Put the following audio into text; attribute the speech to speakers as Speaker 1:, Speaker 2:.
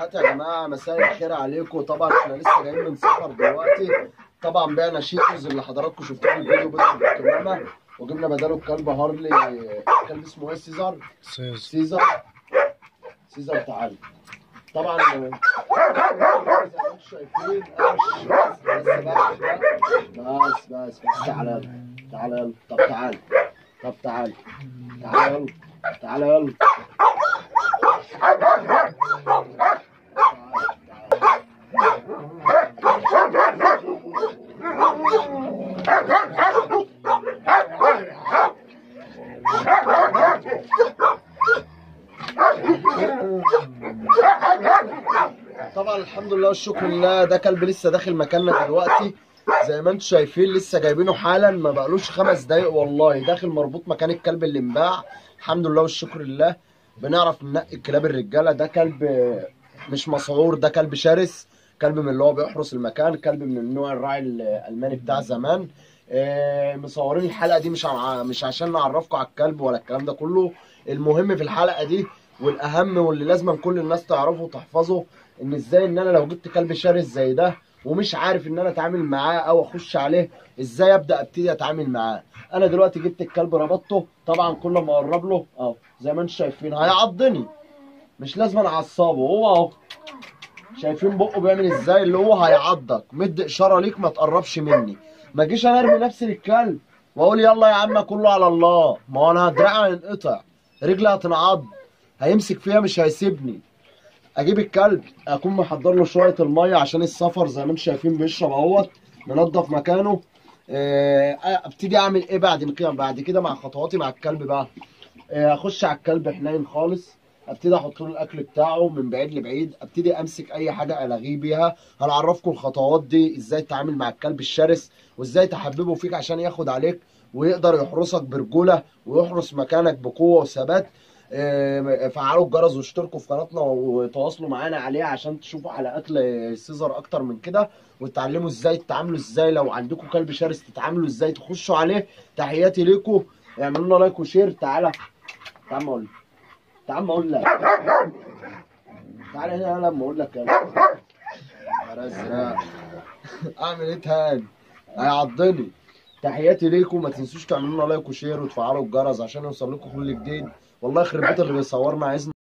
Speaker 1: دلوقتي يا جماعه مساء الخير عليكم طبعا احنا لسه جايين من سفر دلوقتي طبعا بعنا شيتوز اللي حضراتكم شفتوه في الفيديو بتاع الكمامه وجبنا بداله الكلب هارلي كلب اسمه ايه سيزر سيزر سيزر تعالى طبعا زي ما انتم شايفين قرش بس بس بس بس بس تعالى يلا تعالى يلا طب تعالى طب تعالى تعالى يلا تعالى يلا طبعا الحمد لله والشكر لله ده كلب لسه داخل مكاننا دلوقتي زي ما انتم شايفين لسه جايبينه حالا ما بقالوش خمس دقايق والله داخل مربوط مكان الكلب اللي انباع الحمد لله والشكر لله بنعرف ننقي كلاب الرجاله ده كلب مش مسعور ده كلب شرس كلب من اللي هو بيحرس المكان كلب من النوع الراعي الالماني بتاع زمان آه، مصورين الحلقه دي مش ع- مش عشان نعرفكم على الكلب ولا الكلام ده كله المهم في الحلقه دي والاهم واللي لازم كل الناس تعرفه وتحفظه ان ازاي ان انا لو جبت كلب شرس زي ده ومش عارف ان انا اتعامل معاه او اخش عليه ازاي ابدا ابتدي اتعامل معاه انا دلوقتي جبت الكلب ربطته طبعا كل ما اقرب له اهو زي ما انتم شايفين هيعضني مش لازم أنا اعصبه هو اهو شايفين بقه بيعمل ازاي اللي هو هيعضك مد اشاره ليك ما تقربش مني ما اجيش انا ارمي نفسي للكلب واقول يلا يا عم كله على الله ما هو انا دراعي هينقطع رجلي هتنعض هيمسك فيها مش هيسيبني اجيب الكلب اكون محضر له شويه الميه عشان السفر زي ما انتم شايفين بيشرب اهوت ننضف مكانه آه، ابتدي اعمل ايه بعد كده بعد كده مع خطواتي مع الكلب بقى آه، اخش على الكلب حنين خالص ابتدي احط له الاكل بتاعه من بعيد لبعيد ابتدي امسك اي حاجه الغيه بيها هنعرفكم الخطوات دي ازاي تتعامل مع الكلب الشرس وازاي تحببه فيك عشان ياخد عليك ويقدر يحرسك برجوله ويحرس مكانك بقوه وثبات آه، فعلوا الجرس واشتركوا في قناتنا وتواصلوا معانا عليها عشان تشوفوا حلقات لسيزر اكتر من كده وتتعلموا ازاي تتعاملوا ازاي لو عندكم كلب شرس تتعاملوا ازاي تخشوا عليه تحياتي ليكم اعملوا لنا لايك وشير تعالى تعال ما اقول لك تعال ما اقول لك تعالى هنا لما اقول لك يلا يا ازرق اعمل ايه تاني هيعضني تحياتي ليكم ما تنسوش تعملوا لنا لايك وشير وتفعلوا الجرس عشان يوصل لكم كل جديد والله يخرب بيت اللي بيصورنا عايزنا